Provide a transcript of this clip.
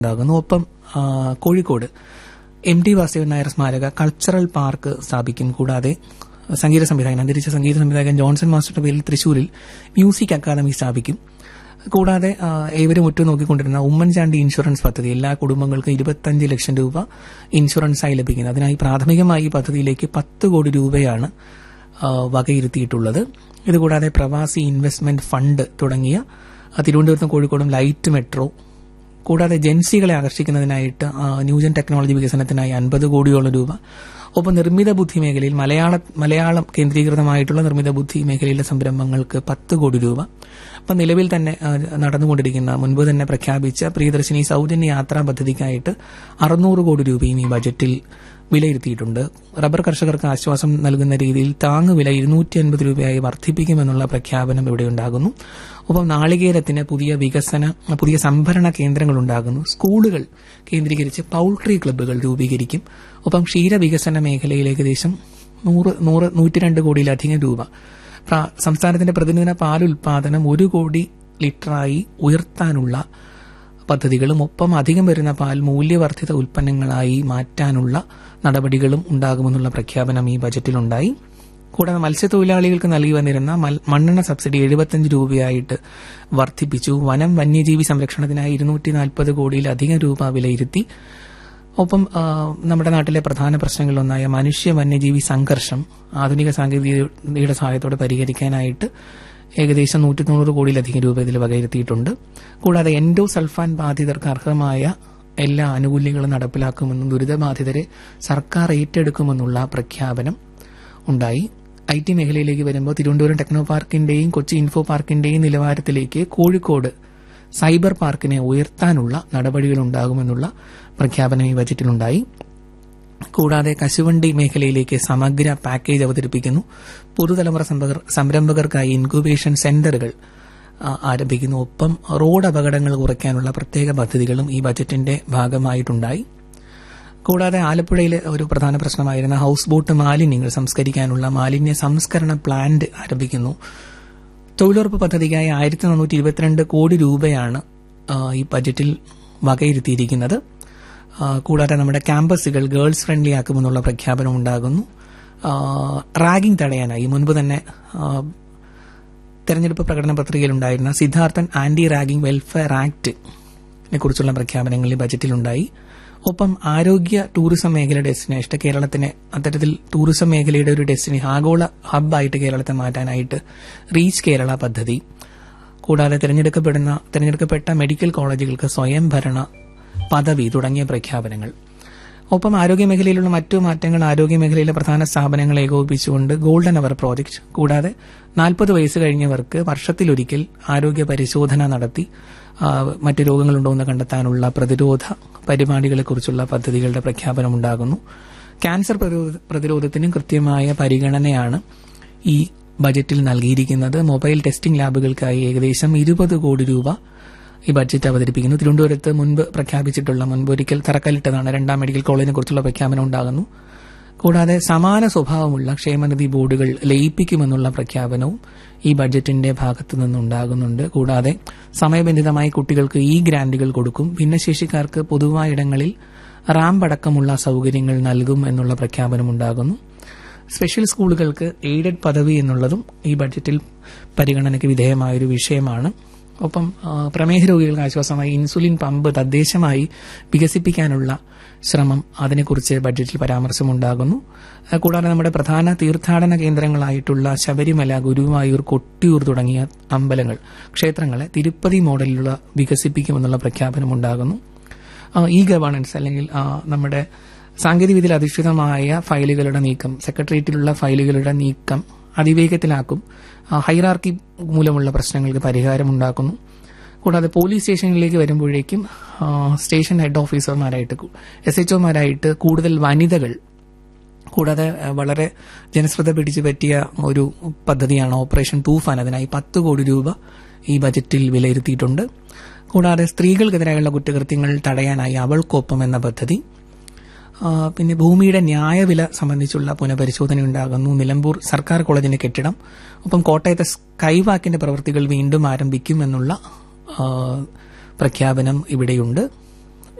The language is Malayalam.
ഉണ്ടാകുന്നു ഒപ്പം ആ, കോഴിക്കോട് എം ടി വാസുദേവൻ നായർ സ്മാരക കൾച്ചറൽ പാർക്ക് സ്ഥാപിക്കും കൂടാതെ സംഗീത സംവിധായകൻ അന്തരിച്ച സംഗീത സംവിധായകൻ ജോൺസൺ മാസ്റ്ററുടെ പേരിൽ തൃശൂരിൽ മ്യൂസിക് അക്കാദമി സ്ഥാപിക്കും കൂടാതെ ആ, ഏവരും ഉറ്റുനോക്കിക്കൊണ്ടിരുന്ന ഉമ്മൻചാണ്ടി ഇൻഷുറൻസ് പദ്ധതി എല്ലാ കുടുംബങ്ങൾക്കും ഇരുപത്തഞ്ച് ലക്ഷം രൂപ ഇൻഷുറൻസായി ലഭിക്കുന്നത് അതിനായി പ്രാഥമികമായി ഈ പദ്ധതിയിലേക്ക് പത്ത് കോടി രൂപയാണ് ആ, വകയിരുത്തിയിട്ടുള്ളത് ഇതുകൂടാതെ പ്രവാസി ഇൻവെസ്റ്റ്മെന്റ് ഫണ്ട് തുടങ്ങിയ ആ, തിരുവനന്തപുരത്തും കോഴിക്കോടും ലൈറ്റ് മെട്രോ കൂടാതെ ജൻസികളെ ആകർഷിക്കുന്നതിനായിട്ട് ആ, ന്യൂജൻ ടെക്നോളജി വികസനത്തിനായി അൻപത് കോടിയോളം രൂപ ഒപ്പം നിർമ്മിത ബുദ്ധി മേഖലയിൽ മലയാള മലയാളം കേന്ദ്രീകൃതമായിട്ടുള്ള നിർമ്മിത ബുദ്ധി മേഖലയിലെ സംരംഭങ്ങൾക്ക് പത്ത് കോടി രൂപ അപ്പം നിലവിൽ തന്നെ ആ, നടന്നുകൊണ്ടിരിക്കുന്ന മുൻപ് തന്നെ പ്രഖ്യാപിച്ച പ്രിയദർശിനി സൗജന്യ യാത്രാ പദ്ധതിക്കായിട്ട് അറുന്നൂറ് കോടി രൂപയും ഈ ബജറ്റിൽ വിലയിരുത്തിയിട്ടുണ്ട് റബ്ബർ കർഷകർക്ക് ആശ്വാസം നൽകുന്ന രീതിയിൽ താങ്ങുവില ഇരുന്നൂറ്റി അൻപത് രൂപയായി വർദ്ധിപ്പിക്കുമെന്നുള്ള പ്രഖ്യാപനം ഇവിടെ ഉണ്ടാകുന്നു ഒപ്പം നാളികേരത്തിന് പുതിയ വികസന പുതിയ സംഭരണ കേന്ദ്രങ്ങൾ ഉണ്ടാകുന്നു സ്കൂളുകൾ കേന്ദ്രീകരിച്ച് പൌൾട്രി ക്ലബ്ബുകൾ രൂപീകരിക്കും ഒപ്പം ക്ഷീരവികസന മേഖലയിൽ ഏകദേശം നൂറ് നൂറ് നൂറ്റിരണ്ട് കോടിയിലധികം രൂപ പ്ര- സംസ്ഥാനത്തിന്റെ പ്രതിദിന പാൽ ഉൽപാദനം ഒരു കോടി ലിറ്ററായി ഉയർത്താനുള്ള പദ്ധതികളും ഒപ്പം അധികം വരുന്ന പാൽ മൂല്യവർദ്ധിത ഉൽപ്പന്നങ്ങളായി മാറ്റാനുള്ള നടപടികളും ഉണ്ടാകുമെന്നുള്ള പ്രഖ്യാപനം ഈ ബജറ്റിലുണ്ടായി കൂടാതെ മത്സ്യത്തൊഴിലാളികൾക്ക് നൽകി വന്നിരുന്ന മൽ- മണ്ണെണ്ണ സബ്സിഡി എഴുപത്തഞ്ച് രൂപയായിട്ട് വർദ്ധിപ്പിച്ചു വനം വന്യജീവി സംരക്ഷണത്തിനായി ഇരുന്നൂറ്റി നാൽപ്പത് കോടിയിലധികം രൂപ വിലയിരുത്തി ഒപ്പം ആ, നമ്മുടെ നാട്ടിലെ പ്രധാന പ്രശ്നങ്ങളിലൊന്നായ മനുഷ്യ വന്യജീവി സംഘർഷം ആധുനിക സാങ്കേതികതയുടെ സഹായത്തോടെ പരിഹരിക്കാനായിട്ട് ഏകദേശം നൂറ്റി തൊണ്ണൂറ് കോടിയിലധികം രൂപ ഇതിൽ വകയിരുത്തിയിട്ടുണ്ട് കൂടാതെ എൻഡോ സൾഫാൻ ബാധിതർക്ക് അർഹമായ എല്ലാ ആനുകൂല്യങ്ങളും നടപ്പിലാക്കുമെന്നും ദുരിതബാധിതരെ സർക്കാർ ഏറ്റെടുക്കുമെന്നുള്ള പ്രഖ്യാപനം ഉണ്ടായി ഐ ടി മേഖലയിലേക്ക് വരുമ്പോൾ തിരുവനന്തപുരം ടെക്നോ പാർക്കിന്റെയും കൊച്ചി ഇൻഫോ പാർക്കിന്റെയും നിലവാരത്തിലേക്ക് കോഴിക്കോട് സൈബർ പാർക്കിനെ ഉയർത്താനുള്ള നടപടികൾ ഉണ്ടാകുമെന്നുള്ള പ്രഖ്യാപനം ഈ ബജറ്റിലുണ്ടായി കൂടാതെ കശുവണ്ടി മേഖലയിലേക്ക് സമഗ്ര പാക്കേജ് അവതരിപ്പിക്കുന്നു പുതുതലമുറ സംഭകർ- സംരംഭകർക്കായി ഇൻക്യുബേഷൻ സെന്ററുകൾ ആ, ആരംഭിക്കുന്നു ഒപ്പം റോഡ് അപകടങ്ങൾ കുറയ്ക്കാനുള്ള പ്രത്യേക പദ്ധതികളും ഈ ബജറ്റിന്റെ ഭാഗമായിട്ടുണ്ടായി കൂടാതെ ആലപ്പുഴയിലെ ഒരു പ്രധാന പ്രശ്നമായിരുന്ന ഹൌസ് ബോട്ട് മാലിന്യങ്ങൾ സംസ്കരിക്കാനുള്ള മാലിന്യ സംസ്കരണ പ്ലാന്റ് ആരംഭിക്കുന്നു തൊഴിലുറപ്പ് പദ്ധതിക്കായി ആയിരത്തി നാനൂറ്റി ഇരുപത്തിരണ്ട് കോടി രൂപയാണ് ആ, ഈ ബജറ്റിൽ വകയിരുത്തിയിരിക്കുന്നത് ആ, കൂടാതെ നമ്മുടെ ക്യാമ്പസുകൾ ഗേൾസ് ഫ്രണ്ട്ലി ആക്കുമെന്നുള്ള പ്രഖ്യാപനം ഉണ്ടാകുന്നു റാഗിംഗ് തടയാനായി മുൻപ് തന്നെ ആ, തെരഞ്ഞെടുപ്പ് പ്രകടന പത്രികയിലുണ്ടായിരുന്ന Siddharthan anti ragging welfare act കുറിച്ചുള്ള പ്രഖ്യാപനങ്ങൾ ഈ ബജറ്റിലുണ്ടായി ഒപ്പം ആരോഗ്യ ടൂറിസം മേഖല ഡെസ്റ്റിനേഷൻ കേരളത്തിനെ അത്തരത്തിൽ ടൂറിസം മേഖലയുടെ ഒരു ഡെസ്റ്റിനി ആഗോള ഹബ്ബായിട്ട് കേരളത്തെ മാറ്റാനായിട്ട് റീച്ച് കേരള പദ്ധതി കൂടാതെ തിരഞ്ഞെടുക്കപ്പെടുന്ന തിരഞ്ഞെടുക്കപ്പെട്ട മെഡിക്കൽ കോളേജുകൾക്ക് സ്വയം ഭരണ പദവി തുടങ്ങിയ പ്രഖ്യാപനങ്ങൾ ഒപ്പം ആരോഗ്യ മേഖലയിലുള്ള മറ്റു മാറ്റങ്ങൾ ആരോഗ്യ മേഖലയിലെ പ്രധാന സ്ഥാപനങ്ങൾ ഏകോപിപ്പിച്ചുകൊണ്ട് ഗോൾഡൻ അവർ പ്രോജക്ട് കൂടാതെ നാൽപ്പത് വയസ്സ് കഴിഞ്ഞവർക്ക് വർഷത്തിലൊരിക്കൽ ആരോഗ്യ പരിശോധന നടത്തി ആ, മറ്റു രോഗങ്ങളുണ്ടോ എന്ന് കണ്ടെത്താനുള്ള പ്രതിരോധ പരിപാടികളെക്കുറിച്ചുള്ള പദ്ധതികളുടെ പ്രഖ്യാപനം ഉണ്ടാകുന്നു ക്യാൻസർ പ്രതിരോധ- പ്രതിരോധത്തിനും കൃത്യമായ പരിഗണനയാണ് ഈ ബജറ്റിൽ നൽകിയിരിക്കുന്നത് മൊബൈൽ ടെസ്റ്റിംഗ് ലാബുകൾക്കായി ഏകദേശം ഇരുപത് കോടി രൂപ ഈ ബഡ്ജറ്റ് അവതരിപ്പിക്കുന്നു തിരുവനന്തപുരത്ത് മുൻപ് പ്രഖ്യാപിച്ചിട്ടുള്ള മുൻപൊരിക്കൽ തറക്കല്ലിട്ടതാണ് രണ്ടാം മെഡിക്കൽ കോളേജിനെ കുറിച്ചുള്ള പ്രഖ്യാപനം ഉണ്ടാകുന്നു കൂടാതെ സമാന സ്വഭാവമുള്ള ക്ഷേമനിധി ബോർഡുകൾ ലയിപ്പിക്കുമെന്നുള്ള പ്രഖ്യാപനവും ഈ ബഡ്ജറ്റിന്റെ ഭാഗത്തു നിന്നുണ്ടാകുന്നുണ്ട് കൂടാതെ സമയബന്ധിതമായി കുട്ടികൾക്ക് ഈ ഗ്രാന്റുകൾ കൊടുക്കും ഭിന്നശേഷിക്കാർക്ക് പൊതുവായ ഇടങ്ങളിൽ റാമ്പ് അടക്കമുള്ള സൗകര്യങ്ങൾ നൽകും എന്നുള്ള പ്രഖ്യാപനം ഉണ്ടാകുന്നു സ്പെഷ്യൽ സ്കൂളുകൾക്ക് എയ്ഡഡ് പദവി എന്നുള്ളതും ഈ ബഡ്ജറ്റിൽ പരിഗണനയ്ക്ക് വിധേയമായൊരു വിഷയമാണ് ഒപ്പം ആ, പ്രമേഹ രോഗികൾക്ക് ആശ്വാസമായി ഇൻസുലിൻ പമ്പ് തദ്ദേശമായി വികസിപ്പിക്കാനുള്ള ശ്രമം അതിനെക്കുറിച്ച് ബഡ്ജറ്റിൽ പരാമർശമുണ്ടാകുന്നു ആ, കൂടാതെ നമ്മുടെ പ്രധാന തീർത്ഥാടന കേന്ദ്രങ്ങളായിട്ടുള്ള ശബരിമല ഗുരുവായൂർ കൊട്ടിയൂർ തുടങ്ങിയ അമ്പലങ്ങൾ ക്ഷേത്രങ്ങളെ തിരുപ്പതി മോഡലിലുള്ള വികസിപ്പിക്കുമെന്നുള്ള പ്രഖ്യാപനമുണ്ടാകുന്നു ഇ ഗവേണൻസ് അല്ലെങ്കിൽ ആ, നമ്മുടെ സാങ്കേതികവിദ്യയിൽ അധിഷ്ഠിതമായ ഫയലുകളുടെ നീക്കം സെക്രട്ടേറിയറ്റിലുള്ള ഫയലുകളുടെ നീക്കം അതിവേഗത്തിലാക്കും ആ, ഹൈറാർക്കി മൂലമുള്ള പ്രശ്നങ്ങൾക്ക് പരിഹാരമുണ്ടാക്കുന്നു കൂടാതെ പോലീസ് സ്റ്റേഷനിലേക്ക് വരുമ്പോഴേക്കും ആ, സ്റ്റേഷൻ ഹെഡ് ഓഫീസർമാരായിട്ട് എസ് എച്ച് ഒമാരായിട്ട് കൂടുതൽ വനിതകൾ കൂടാതെ ആ, വളരെ ജനശ്രദ്ധ പിടിച്ചു പറ്റിയ ഒരു പദ്ധതിയാണ് ഓപ്പറേഷൻ തൂഫാൻ അതിനായി പത്ത് കോടി രൂപ ഈ ബജറ്റിൽ വിലയിരുത്തിയിട്ടുണ്ട് കൂടാതെ സ്ത്രീകൾക്കെതിരായുള്ള കുറ്റകൃത്യങ്ങൾ തടയാനായി അവൾക്കൊപ്പം എന്ന പദ്ധതി ആ, പിന്നെ ഭൂമിയുടെ ന്യായവില സംബന്ധിച്ചുള്ള പുനഃപരിശോധന ഉണ്ടാകുന്നു നിലമ്പൂർ സർക്കാർ കോളേജിന്റെ കെട്ടിടം ഒപ്പം കോട്ടയത്തെ സ്കൈവാക്കിന്റെ പ്രവൃത്തികൾ വീണ്ടും ആരംഭിക്കുമെന്നുള്ള ആ, പ്രഖ്യാപനം ഇവിടെയുണ്ട്